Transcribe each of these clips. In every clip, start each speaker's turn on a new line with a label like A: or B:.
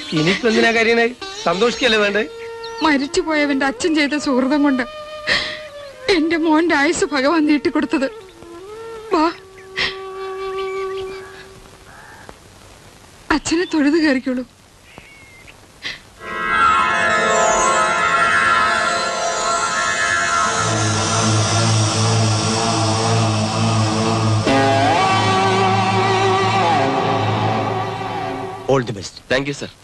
A: ഇനിയിപ്പോ എന്തിനാ കാര്യണേ സന്തോഷിക്കല്ലേ വേണ്ടേ
B: മരിച്ചുപോയവന്റെ അച്ഛൻ ചെയ്ത സുഹൃതം കൊണ്ട് എന്റെ മോന്റെ ആയുസ് ഭഗവാൻ നീട്ടിക്കൊടുത്തത് വാ അച്ഛനെ തൊഴുത് കയറിക്കോളൂ
C: all the best
D: thank you sir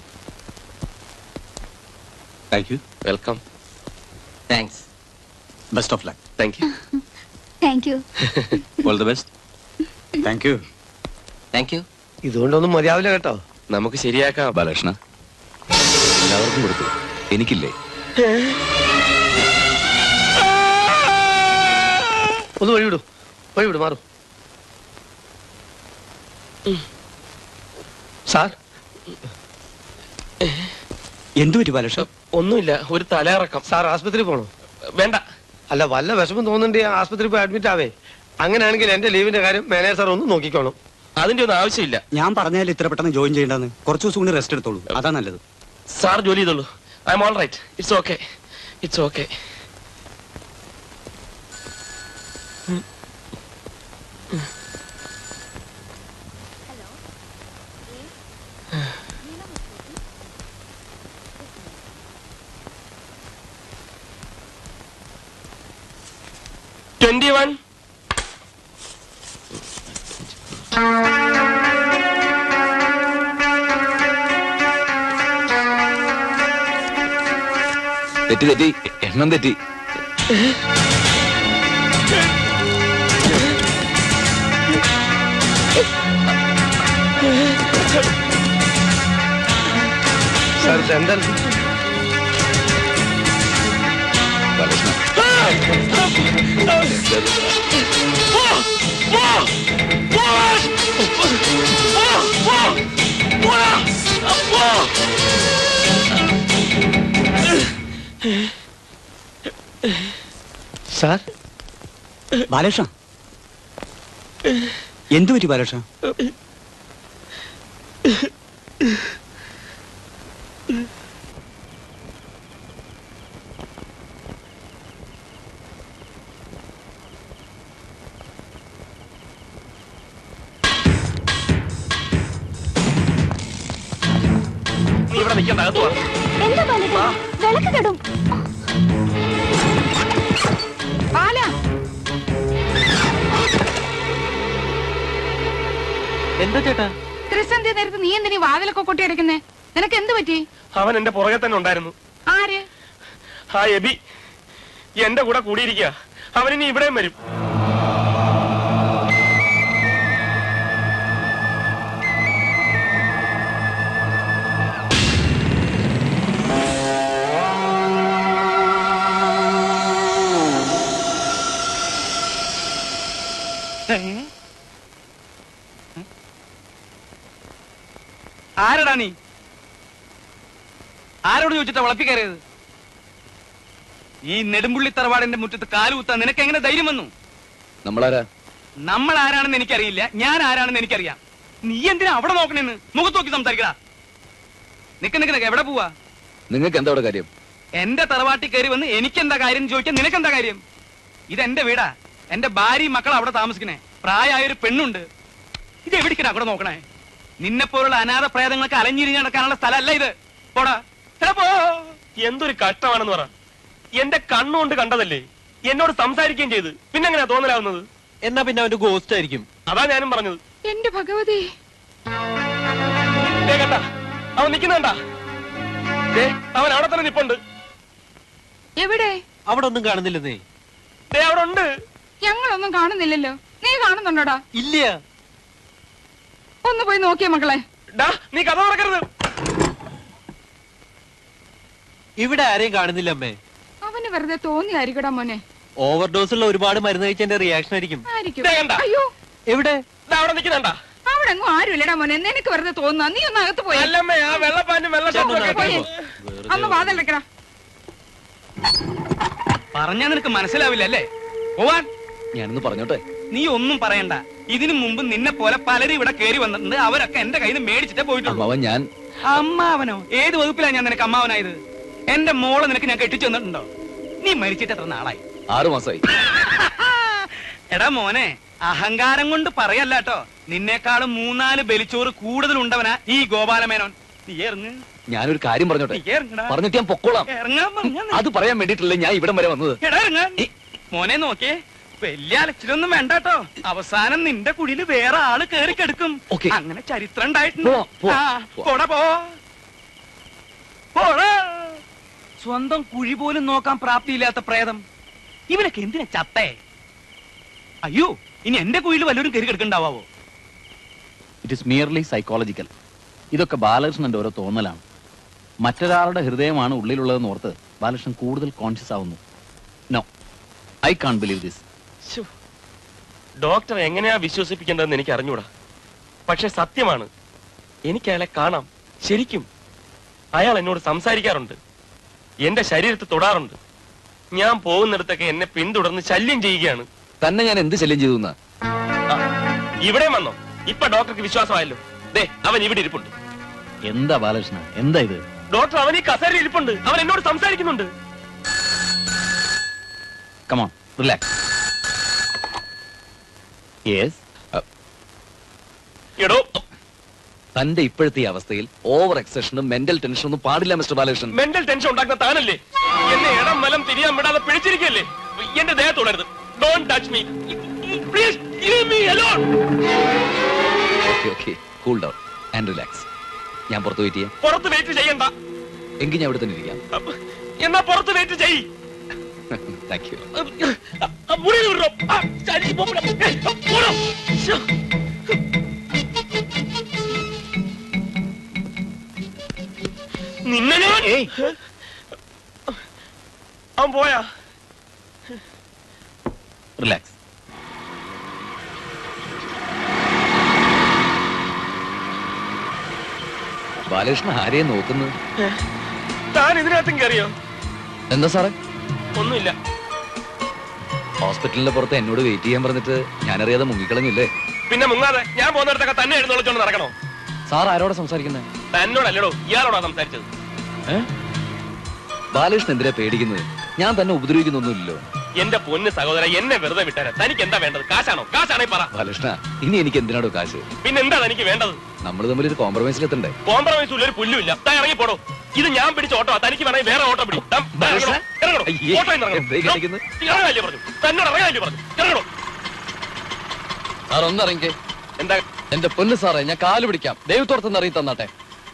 C: thank you
D: welcome
E: thanks
C: best of luck
D: thank you
F: thank you
C: all the best thank you
E: thank you
A: ഇതുകൊണ്ടൊന്നും മതിയാവില്ല കേട്ടോ
D: നമുക്ക് ശരിയാക്കാം
G: ബാലകൃഷ്ണ എല്ലാവർക്കും കൊടുത്തു എനിക്കില്ലേ
A: ഒന്ന് വഴിവിടൂ വഴിവിടൂ മാറും സാർ
C: എന്തു പറ്റി ബാലകൃഷ്ണ
D: ഒന്നുമില്ല ഒരു തലയിറക്കം
A: സാർ ആസ്പത്രി പോണോ
D: വേണ്ട
A: അല്ല വല്ല വിഷമം തോന്നുന്നുണ്ട് ആസ്പത്രി പോയി അഡ്മിറ്റ് ആവേ അങ്ങനെയാണെങ്കിൽ എന്റെ ലീവിന്റെ കാര്യം മാനേജർ സാർ ഒന്ന് നോക്കിക്കോണം
D: അതിന്റെ ഒന്നും ആവശ്യമില്ല
C: ഞാൻ പറഞ്ഞാൽ ഇത്ര പെട്ടെന്ന് ജോയിൻ ചെയ്യേണ്ടെന്ന് കുറച്ച് ദിവസം കൂടി റെസ്റ്റ് എടുത്തോളൂ അതാ നല്ലത്
D: സാർ ജോലി ചെയ്തോളൂ I am all right it's okay it's okay twenty one
G: തെറ്റി തെറ്റി എണ്ണം തെറ്റി
A: സാർ എന്താ
G: ബാലകൃഷ്ണ
A: സാർ
C: ബാലകൃഷ്ണ എന്തു പറ്റി ബാലകൃഷ്ണ
D: നീ ഇവിടെ നിൽക്കണ്ട അകത്ത് വാ.
F: എന്താ ബാലേട്ടാ വിളക്ക് കെടും
B: ബാല
E: എന്താ ചേട്ടാ
B: ത്രിസന്ധ്യ നേരത്ത് നീ എന്തിനീ വാതിലൊക്കെ കൊട്ടി അടയ്ക്കുന്നേ നിനക്ക് എന്ത് പറ്റി
D: അവൻ എന്റെ പുറകെ തന്നെ ഉണ്ടായിരുന്നു
B: ആര്
D: ആ എബി എന്റെ കൂടെ കൂടിയിരിക്കുക അവനിനി ഇവിടെയും വരും
H: ആരടാ നീ ആരോട് ചോദിച്ചിട്ടാ വളപ്പി കയറിയത് ഈ നെടുമ്പുള്ളി തറവാടിന്റെ മുറ്റത്ത് കാലുകുത്താൻ നിനക്ക് എങ്ങനെ ധൈര്യം വന്നു
G: നമ്മളാരാ
H: നമ്മൾ ആരാണെന്ന് എനിക്കറിയില്ല ഞാൻ ആരാണെന്ന് എനിക്കറിയാം നീ എന്തിനാ അവിടെ നോക്കണേന്ന് മുഖത്ത് നോക്കി സംസാരിക്കടാ നിക്ക് നിക്ക് നിക്ക് എവിടെ പോവാ
G: നിങ്ങൾക്ക് എന്താ അവിടെ കാര്യം
H: എന്റെ തറവാട്ടിൽ കയറി വന്ന് എനിക്കെന്താ കാര്യം എന്ന് ചോദിക്കാൻ നിനക്കെന്താ കാര്യം ഇതെന്റെ വീടാ എന്റെ ഭാര്യയും മക്കൾ അവിടെ താമസിക്കണേ പ്രായമായ ഒരു പെണ്ണുണ്ട് ഇത് എവിടേക്കാ അവിടെ നോക്കണേ നിന്നെ പോലുള്ള അനാഥ പ്രേതങ്ങൾക്ക് അലഞ്ഞിരിഞ്ഞ് നടക്കാനുള്ള സ്ഥലമല്ല ഇത് പോടാ എടാ പോ
D: എന്തൊരു കഷ്ടമാണെന്ന് പറ എന്റെ കണ്ണുകൊണ്ട് കണ്ടതല്ലേ എന്നോട് സംസാരിക്കുകയും ചെയ്ത് പിന്നെ എങ്ങനെയാ തോന്നലാവുന്നത്
E: എന്നാ പിന്നെ അവന്റെ ഗോസ്റ്റ് ആയിരിക്കും
D: അതാ ഞാനും പറഞ്ഞത്
B: എന്റെ ഭഗവതി
D: ദേ കണ്ടാ അവൻ നിൽക്കുന്നുണ്ട അവൻ അവിടെ തന്നെ നിപ്പുണ്ട്
B: എവിടെ
E: അവിടെ ഒന്നും കാണുന്നില്ലെന്നേ
D: ദേ അവിടെ ഉണ്ട്
B: ഞങ്ങളൊന്നും കാണുന്നില്ലല്ലോ നീ കാണുന്നുണ്ടോടാ
E: ഇല്ല
B: ഒന്ന് പോയി നോക്കിയേ മക്കളെ
D: ഡാ നീ കഥ തുറക്കരുത്
E: ഇവിടെ ആരെയും കാണുന്നില്ല അമ്മേ
B: അവന് വെറുതെ തോന്നിയായിരിക്കടാ മോനെ
E: ഓവർഡോസ് ഉള്ള ഒരുപാട് മരുന്ന് കഴിച്ചതിന്റെ റിയാക്ഷൻ ആയിരിക്കും
B: ആയിരിക്കും
D: ദേ കണ്ടാ?
B: അയ്യോ
E: എവിടെ
D: ദാ അവിടെ നിൽക്കുന്നുണ്ട
B: അവിടെ എങ്ങും ആരുമില്ലടാ മോനെ നിനക്ക് വെറുതെ തോന്നുക നീ ഒന്ന് അകത്ത് പോയി
D: അല്ലമ്മേ ആ വെള്ളപ്പാനും വെള്ള ഷർട്ടും ഒക്കെ
B: പോയി അന്ന് വാതിലടക്കടാ
H: പറഞ്ഞാ നിനക്ക് മനസ്സിലാവില്ല അല്ലേ പോവാൻ
G: ഞാനൊന്ന് പറഞ്ഞോട്ടെ
H: നീ ഒന്നും പറയണ്ട ഇതിനു മുമ്പ് നിന്നെ പോലെ പലരും ഇവിടെ കയറി വന്നിട്ടുണ്ട് അവരൊക്കെ എന്റെ കയ്യിൽ നിന്ന് മേടിച്ചിട്ടേ പോയിട്ടുള്ളൂ
G: അമ്മാവൻ ഞാൻ
H: അമ്മാവനോ ഏത് വകുപ്പിലാ ഞാൻ നിനക്ക് അമ്മാവനായത് എന്റെ മോളെ നിനക്ക് ഞാൻ കെട്ടിച്ചു തന്നിട്ടുണ്ടോ നീ മരിച്ചിട്ട് എത്ര നാളായി
G: ആറു മാസമായി
H: എടാ മോനെ അഹങ്കാരം കൊണ്ട് പറയല്ല കേട്ടോ നിന്നേക്കാളും മൂന്നാല് ബലിച്ചോറ് കൂടുതൽ ഉണ്ടവനാ ഈ ഗോപാലമേനോൻ നീ ഇറങ്ങ്
G: ഞാനൊരു കാര്യം പറഞ്ഞോട്ടെ
H: നീ ഇറങ്ങടാ
G: പറഞ്ഞിട്ട് ഞാൻ പൊക്കോളാം
H: ഇറങ്ങാൻ പറഞ്ഞാ നീ-
G: അത് പറയാൻ വേണ്ടിയിട്ടല്ലേ ഞാൻ ഇവിടം വരെ വന്നത്
H: എടാ ഇറങ്ങാൻ മോനെ നോക്കിയേ വലിയ അലച്ചിലൊന്നും വേണ്ട കേട്ടോ അവസാനം നിന്റെ കുടിയില് വേറെ ആള് കേറി കെടുക്കും
G: ഓക്കേ.
H: അങ്ങനെ ചരിത്രം ഉണ്ടായിട്ടുണ്ട്
G: പോവാം, പോവാം,
H: ആ,
G: പോവാം.
H: പോടാ പോ പോടാ സ്വന്തം കുഴി പോലും നോക്കാൻ പ്രാപ്തിയില്ലാത്ത പ്രേതം ഇവനൊക്കെ എന്തിനാ ചത്തേ അയ്യോ ഇനി എന്റെ കുഴിയിൽ വല്ലവരും കയറി കിടക്കണ്ടാവോ
I: ഇറ്റ് ഇസ് മിയർലി സൈക്കോളജിക്കൽ ഇതൊക്കെ ബാലകൃഷ്ണന്റെ ഓരോ തോന്നലാണ് മറ്റൊരാളുടെ ഹൃദയമാണ് ഉള്ളിലുള്ളതെന്ന് ഓർത്ത് ബാലകൃഷ്ണൻ കൂടുതൽ കോൺഷ്യസ് ആവുന്നു no I can't believe this
D: ശ്ശോ. ഡോക്ടർ എങ്ങനെയാ വിശ്വസിപ്പിക്കേണ്ടതെന്ന് എനിക്ക് അറിഞ്ഞൂടാ പക്ഷെ സത്യമാണ് എനിക്ക് അയാളെ കാണാം ശരിക്കും അയാൾ എന്നോട് സംസാരിക്കാറുണ്ട് എന്റെ ശരീരത്തെ തൊടാറുണ്ട് ഞാൻ പോകുന്നിടത്തൊക്കെ എന്നെ പിന്തുടർന്ന് ശല്യം ചെയ്യുകയാണ്
G: തന്നെ ഞാൻ എന്ത് ശല്യം ചെയ്തു എന്നാ
D: ആ, ഇവിടെ വന്നോ ഇപ്പൊ ഡോക്ടർക്ക് വിശ്വാസമായല്ലോ ദേ അവൻ ഇവിടെ ഇരിപ്പുണ്ട്
I: എന്താ ബാലകൃഷ്ണ എന്താ ഇത്
D: ഡോക്ടർ അവൻ ഈ കസേരയിൽ ഇരിപ്പുണ്ട് അവൻ എന്നോട് സംസാരിക്കുന്നുണ്ട്
I: കമോൺ റിലാക്സ് യെസ്
D: എടോ
G: തന്റെ ഇപ്പോഴത്തെ ഈ അവസ്ഥയിൽ ഓവർ എക്സഷനും മെന്റൽ ടെൻഷനും ഒന്നും പാടില്ല മിസ്റ്റർ ബാലകൃഷ്ണൻ
D: മെന്റൽ ടെൻഷൻ ഉണ്ടാക്കുന്ന താനല്ലേ എന്നെ ഇടം വലം തിരിയാൻ വിടാതെ പിടിച്ചിരിക്കല്ലേ എന്റെ ദേഹത്ത് തുടരുത് don't touch me please leave me alone
G: okay okay cool down and relax ഞാൻ പുറത്ത് വെയിറ്റ് ചെയ്യാം
D: പുറത്ത് വെയിറ്റ് ചെയ്യണ്ട
G: എങ്കിൽ ഞാൻ ഇവിടെ തന്നെ ഇരിക്കാം
D: അപ്പ- എന്നാ പുറത്ത് വെയിറ്റ് ചെയ്
G: താങ്ക് യു
D: മുറി വിടറോ. ആ, ചരി, പോപ്പെടാ. ഏയ്, പോടോ. ശ്ശോ. നിന്നെ ഞാൻ അവൻ പോയാ
I: റിലാക്സ്
G: ബാലകൃഷ്ണൻ ആരെയും നോക്കുന്നത്
D: താൻ ഇതിനകത്തും കയറിയോ
G: എന്താ സാറേ
D: ഒന്നുമില്ല
G: ഹോസ്പിറ്റലിന്റെ പുറത്ത് എന്നോട് വെയിറ്റ് ചെയ്യാൻ പറഞ്ഞിട്ട് ഞാനറിയാതെ മുങ്ങിക്കളഞ്ഞില്ലേ
D: പിന്നെ മുങ്ങാതെ ഞാൻ പോകുന്നിടത്തൊക്കെ തന്നെ എഴുന്നള്ളിച്ചോണ്ട് നടക്കണോ
G: സാർ ആരോടെ സംസാരിക്കുന്നത്
D: തന്നോടല്ലടോ ഇയാളോടാ സംസാരിച്ചത്
G: ബാലകൃഷ്ണൻ എന്തിനാ പേടിക്കുന്നത് ഞാൻ തന്നെ ഉപദ്രവിക്കുന്നൊന്നുമില്ലല്ലോ
D: എന്റെ പൊന്ന് സഹോദര എന്നെ വെറുതെ വിട്ടാരാ തനിക്ക് എന്താ വേണ്ടത് കാശാണോ കാശാണേ പറ
G: ബാലകൃഷ്ണ ഇനി എനിക്ക് എന്തിനാടോ കാശ്
D: പിന്നെ എന്താ തനിക്ക് വേണ്ടത്
G: നമ്മൾ തമ്മിൽ ഒരു കോംപ്രമൈസിലെത്തണ്ടേ
D: കോംപ്രമൈസ് ഒരു പുല്ലുമില്ല താ ഇറങ്ങി പോടോ ഇത് ഞാൻ പിടിച്ച ഓട്ടോ തനിക്ക് വേണമെങ്കിൽ വേറെ ഓട്ടോ പിടി താൻ ഇറങ്ങണോ? ഇറങ്ങണോ?
G: അയ്യേ,
D: ഓട്ടോയിൽ നിന്ന്
G: എന്തേ
D: ഇറങ്ങണോ?
G: കാണിക്കുന്നത്?
D: ഇറങ്ങാനല്ലേ പറഞ്ഞു തന്നോട് ഇറങ്ങാനല്ലേ പറഞ്ഞു ഇറങ്ങണോ
G: സാർ ഒന്നിറങ്ങി
D: എന്താ
G: എന്റെ പൊന്ന് സാറേ ഞാൻ കാല് പിടിക്കാം ദൈവത്തോടത്തുനിന്ന് അറിയി തന്നാട്ടെ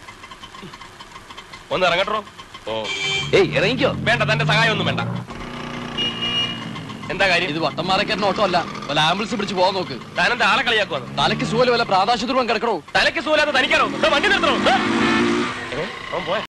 D: ഒന്ന് ഇറങ്ങട്ടോ ഓ
G: ഏയ് ഇറങ്ങിക്കോ
D: വേണ്ട തന്റെ സഹായം ഒന്നും വേണ്ട എന്താ കാര്യം
G: ഇത് വട്ടന്മാരക്കാരൻ ഓട്ടോ അല്ല വല്ല ആംബുലൻസ് പിടിച്ച് പോകാൻ നോക്ക്
D: താനെന്താ ആളെ കളിയാക്കുവാന്ന്
G: തലയ്ക്ക് സൂല വല്ല പ്രാതാശുദ്രവം കിടക്കണോ
D: തലയ്ക്ക് സൂലാതെ തനിക്കാണോ ദാ വണ്ടി നിർത്തണോ ദാ. ഏ, അവൻ പോയ